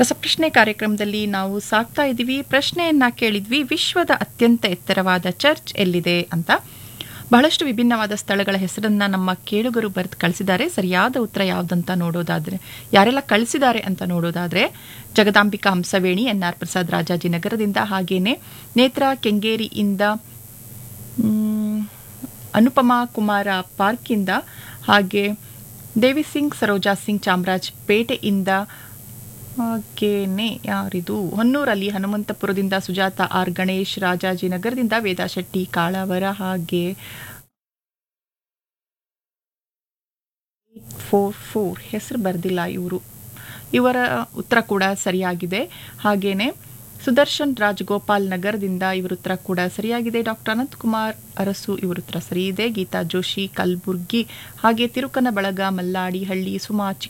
ರಸಪ್ರಶ್ನೆ ಕಾರ್ಯಕ್ರಮದಲ್ಲಿ ನಾವು ಸಾಕ್ತಾ ಇದ್ದೀವಿ ಪ್ರಶ್ನೆಯನ್ನ ಕೇಳಿದ್ವಿ ವಿಶ್ವದ ಅತ್ಯಂತ ಎತ್ತರವಾದ ಚರ್ಚ್ ಎಲ್ಲಿದೆ ಅಂತ ಬಹಳಷ್ಟು ವಿಭಿನ್ನವಾದ ಸ್ಥಳಗಳ ಹೆಸರನ್ನ ನಮ್ಮ ಕೇಳುಗರು ಬರೆದು ಕಳಿಸಿದ್ದಾರೆ ಸರಿಯಾದ ಉತ್ತರ ಯಾವುದಂತ ನೋಡೋದಾದ್ರೆ ಯಾರೆಲ್ಲ ಕಳಿಸಿದ್ದಾರೆ ಅಂತ ನೋಡೋದಾದ್ರೆ ಜಗದಾಂಬಿಕಾ ಹಂಸವೇಣಿ ಎನ್ ಆರ್ ಪ್ರಸಾದ್ ರಾಜಾಜಿನಗರದಿಂದ ಹಾಗೇನೆ ನೇತ್ರ ಕೆಂಗೇರಿಯಿಂದ ಮ್, ಅನುಪಮಾ ಕುಮಾರ ಪಾರ್ಕಿಂದ ಹಾಗೆ ದೇವಿ ಸಿಂಗ್ ಸರೋಜಾ ಸಿಂಗ್ ಚಾಮರಾಜ್ ಪೇಟೆಯಿಂದ ಹಾಗೇನೆ ಯಾರಿದು ಹೊನ್ನೂರಲ್ಲಿ ಹನುಮಂತಪುರದಿಂದ ಸುಜಾತ ಆರ್ ಗಣೇಶ್ ರಾಜಾಜಿನಗರದಿಂದ ವೇದಾ ಶೆಟ್ಟಿ ಕಾಳವರ ಹಾಗೆ ಫೋರ್ ಫೋರ್ ಹೆಸರು ಬರೆದಿಲ್ಲ ಇವರು ಇವರ ಉತ್ತರ ಕೂಡ ಸರಿಯಾಗಿದೆ ಹಾಗೇನೆ ಸುದರ್ಶನ್ ರಾಜ್ ಗೋಪಾಲ್ ನಗರದಿಂದ ಇವರ ಉತ್ತರ ಕೂಡ ಸರಿಯಾಗಿದೆ ಡಾಕ್ಟರ್ ಅನಂತ್ ಕುಮಾರ್ ಅರಸು ಇವರ ಉತ್ತರ ಸರಿ ಇದೆ ಗೀತಾ ಜೋಶಿ ಕಲ್ಬುರ್ಗಿ ಹಾಗೆ ತಿರುಕನ ಬಳಗ ಮಲ್ಲಾಡಿ ಹಳ್ಳಿ ಸುಮಾ